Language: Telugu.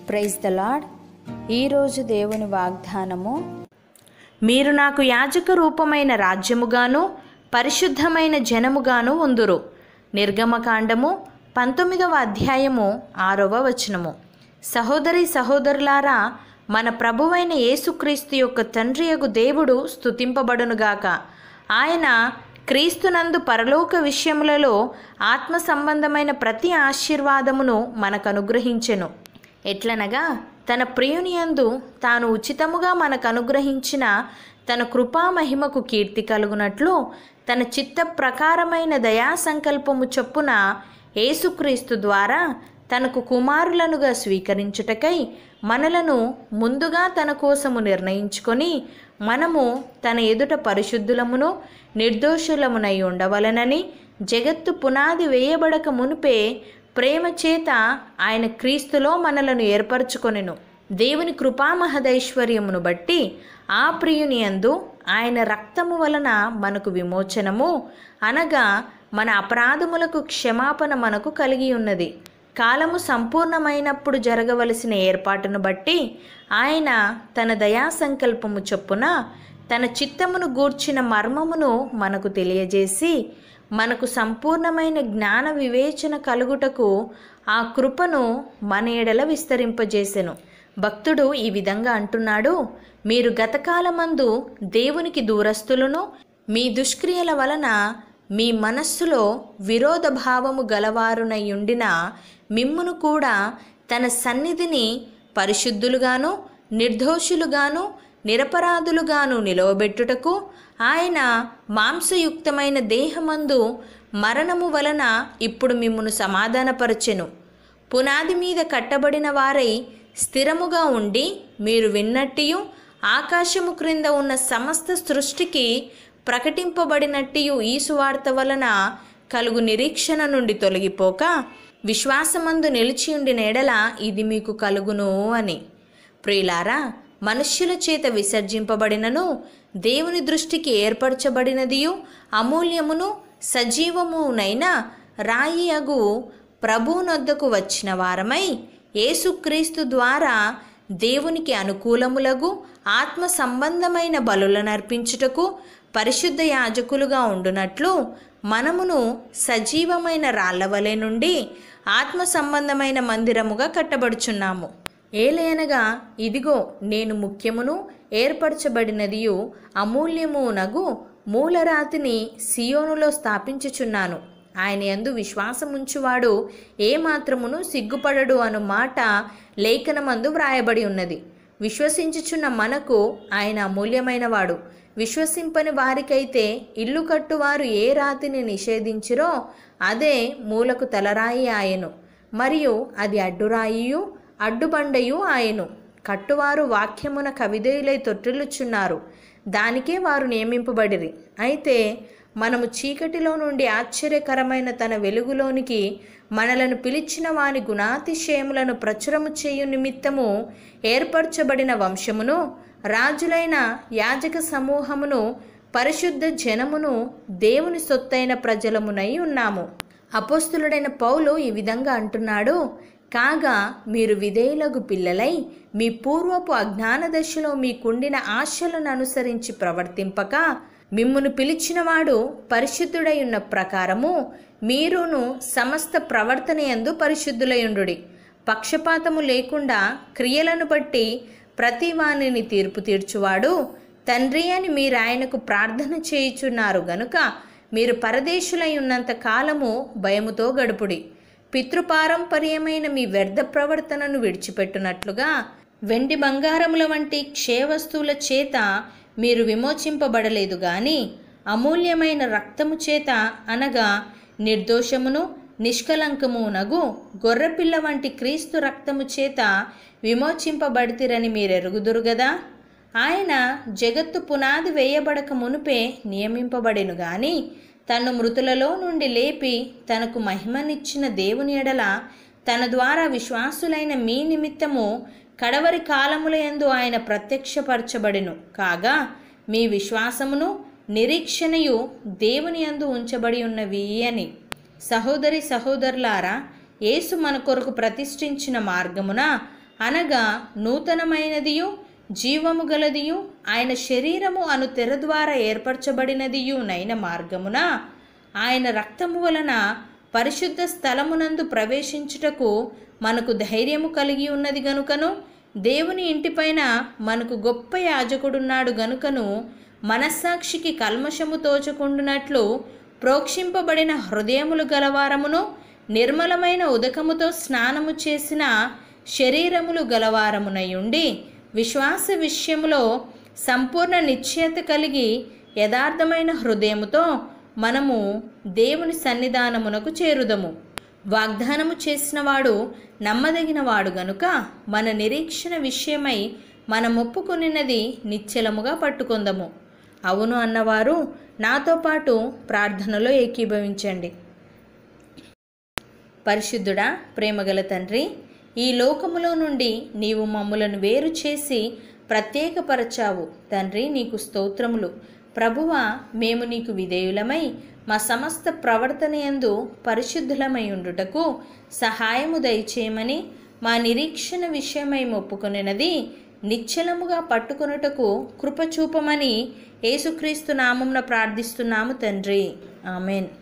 ప్రైజ్ ద లాడ్ ఈరోజు దేవుని వాగ్దానము మీరు నాకు యాజక రూపమైన రాజ్యముగాను పరిశుద్ధమైన జనముగాను ఉందురు నిర్గమకాండము పంతొమ్మిదవ అధ్యాయము ఆరవ వచనము సహోదరి సహోదరులారా మన ప్రభువైన యేసుక్రీస్తు యొక్క తండ్రియగు దేవుడు స్తుతింపబడునుగాక ఆయన క్రీస్తునందు పరలోక విషయములలో ఆత్మ సంబంధమైన ప్రతి ఆశీర్వాదమును మనకు అనుగ్రహించెను ఎట్లనగా తన ప్రియుని యందు తాను ఉచితముగా మనకు అనుగ్రహించిన తన కృపా మహిమకు కీర్తి కలుగునట్లు తన చిత్త ప్రకారమైన దయా సంకల్పము చొప్పున యేసుక్రీస్తు ద్వారా తనకు కుమారులనుగా స్వీకరించుటకై మనలను ముందుగా తన కోసము నిర్ణయించుకొని మనము తన ఎదుట పరిశుద్ధులమును నిర్దోషులమునై ఉండవలనని జగత్తు పునాది వేయబడక మునిపే ప్రేమ చేత ఆయన క్రీస్తులో మనలను ఏర్పరచుకొనెను దేవుని కృపామహదైశ్వర్యమును బట్టి ఆ ప్రియుని యందు ఆయన రక్తము వలన మనకు విమోచనము అనగా మన అపరాధములకు క్షమాపణ మనకు కలిగి ఉన్నది కాలము సంపూర్ణమైనప్పుడు జరగవలసిన ఏర్పాటును బట్టి ఆయన తన దయా సంకల్పము చొప్పున తన చిత్తమును గూర్చిన మర్మమును మనకు తెలియజేసి మనకు సంపూర్ణమైన జ్ఞాన వివేచన కలుగుటకు ఆ కృపను మన ఎడల విస్తరింపజేసెను భక్తుడు ఈ విధంగా అంటున్నాడు మీరు గతకాలమందు దేవునికి దూరస్తులను మీ దుష్క్రియల వలన మీ మనస్సులో విరోధ భావము గలవారునయుండిన మిమ్మును కూడా తన సన్నిధిని పరిశుద్ధులుగాను నిర్దోషులుగాను నిరపరాధులుగాను నిలవబెట్టుటకు ఆయన మాంసయుక్తమైన దేహమందు మరణము వలన ఇప్పుడు మిమ్మును సమాధానపరచెను పునాది మీద కట్టబడిన వారై స్థిరముగా ఉండి మీరు విన్నట్టియు ఆకాశము క్రింద ఉన్న సమస్త సృష్టికి ప్రకటింపబడినట్టియు ఈ సువార్త వలన కలుగు నిరీక్షణ నుండి తొలగిపోక విశ్వాసమందు నిలిచియుండిన ఎడల ఇది మీకు కలుగును అని ప్రియులారా మనుష్యుల చేత విసర్జింపబడినను దేవుని దృష్టికి ఏర్పరచబడినదియు అమూల్యమును సజీవమునైన రాయి అగు ప్రభువునొద్దకు వచ్చిన వారమై యేసుక్రీస్తు ద్వారా దేవునికి అనుకూలములగు ఆత్మ సంబంధమైన బలులను అర్పించుటకు పరిశుద్ధ యాజకులుగా ఉండునట్లు మనమును సజీవమైన రాళ్లవలె నుండి ఆత్మ సంబంధమైన మందిరముగా కట్టబడుచున్నాము ఏలేనగా ఇదిగో నేను ముఖ్యమును ఏర్పరచబడినదియు అమూల్యమునగు మూలరాతిని సియోనులో స్థాపించుచున్నాను ఆయన యందు విశ్వాసముంచువాడు ఏమాత్రమును సిగ్గుపడడు అను మాట లేఖనమందు వ్రాయబడి ఉన్నది విశ్వసించుచున్న మనకు ఆయన అమూల్యమైనవాడు విశ్వసింపని వారికైతే ఇల్లు కట్టువారు ఏ రాతిని నిషేధించిరో అదే మూలకు తలరాయి ఆయను మరియు అది అడ్డురాయియు అడ్డుబండయు ఆయను కట్టువారు వాక్యమున కవిదేయులై తొట్టిల్లుచున్నారు దానికే వారు నియమింపబడిరి అయితే మనము చీకటిలో నుండి ఆశ్చర్యకరమైన తన వెలుగులోనికి మనలను పిలిచిన వాని గుణాతిశయములను ప్రచురము చేయు నిమిత్తము ఏర్పరచబడిన వంశమును రాజులైన యాజక సమూహమును పరిశుద్ధ జనమును దేవుని సొత్తైన ప్రజలమునై ఉన్నాము అపోస్తులుడైన పౌలు ఈ విధంగా అంటున్నాడు కాగా మీరు విధేయులకు పిల్లలై మీ పూర్వపు అజ్ఞాన దశలో మీకుండిన ఆశలను అనుసరించి ప్రవర్తింపక మిమ్మును పిలిచినవాడు పరిశుద్ధుడై ఉన్న ప్రకారము మీరును సమస్త ప్రవర్తన యందు పరిశుద్ధులయుండుడి పక్షపాతము లేకుండా క్రియలను బట్టి ప్రతి వానిని తీర్పు తీర్చువాడు తండ్రి అని మీరు ఆయనకు ప్రార్థన చేయుచున్నారు గనుక మీరు పరదేశులై ఉన్నంత కాలము భయముతో గడుపుడి పితృపారంపర్యమైన మీ వ్యర్థ ప్రవర్తనను విడిచిపెట్టునట్లుగా వెండి బంగారముల వంటి క్షయవస్తువుల చేత మీరు విమోచింపబడలేదు గాని అమూల్యమైన రక్తము చేత అనగా నిర్దోషమును నిష్కలంకమునగు గొర్రెపిల్ల వంటి క్రీస్తు రక్తము చేత విమోచింపబడితిరని మీరెరుగుదురు గదా ఆయన జగత్తు పునాది వేయబడక మునుపే నియమింపబడెను గాని తను మృతులలో నుండి లేపి తనకు మహిమనిచ్చిన దేవుని ఎడల తన ద్వారా విశ్వాసులైన మీ నిమిత్తము కడవరి కాలములయందు ఆయన ప్రత్యక్షపరచబడెను కాగా మీ విశ్వాసమును నిరీక్షణయు దేవుని యందు ఉంచబడి ఉన్నవి అని సహోదరి సహోదరులారా యేసు మన కొరకు ప్రతిష్ఠించిన మార్గమున అనగా నూతనమైనదియు జీవము గలదియు ఆయన శరీరము అను తెర ద్వారా ఏర్పరచబడినదియు నైన మార్గమున ఆయన రక్తము వలన పరిశుద్ధ స్థలమునందు ప్రవేశించుటకు మనకు ధైర్యము కలిగి ఉన్నది గనుకను దేవుని ఇంటిపైన మనకు గొప్ప యాజకుడున్నాడు గనుకను మనస్సాక్షికి కల్మషము తోచకుండునట్లు ప్రోక్షింపబడిన హృదయములు గలవారమును నిర్మలమైన ఉదకముతో స్నానము చేసిన శరీరములు గలవారమునయుండి విశ్వాస విషయములో సంపూర్ణ నిశ్చయత కలిగి యథార్థమైన హృదయముతో మనము దేవుని సన్నిధానమునకు చేరుదము వాగ్దానము చేసినవాడు నమ్మదగినవాడు గనుక మన నిరీక్షణ విషయమై మనం ఒప్పుకొనినది నిశ్చలముగా పట్టుకొందము అవును అన్నవారు నాతో పాటు ప్రార్థనలో ఏకీభవించండి పరిశుద్ధుడా ప్రేమగల తండ్రి ఈ లోకములో నుండి నీవు మమ్ములను వేరు చేసి ప్రత్యేకపరచావు తండ్రి నీకు స్తోత్రములు ప్రభువ మేము నీకు విధేయులమై మా సమస్త ప్రవర్తన యందు పరిశుద్ధులమై ఉండుటకు సహాయము దయచేయమని మా నిరీక్షణ విషయమై మొప్పుకొనినది నిశ్చలముగా పట్టుకొనుటకు కృపచూపమని యేసుక్రీస్తు నామంన ప్రార్థిస్తున్నాము తండ్రి ఆమెన్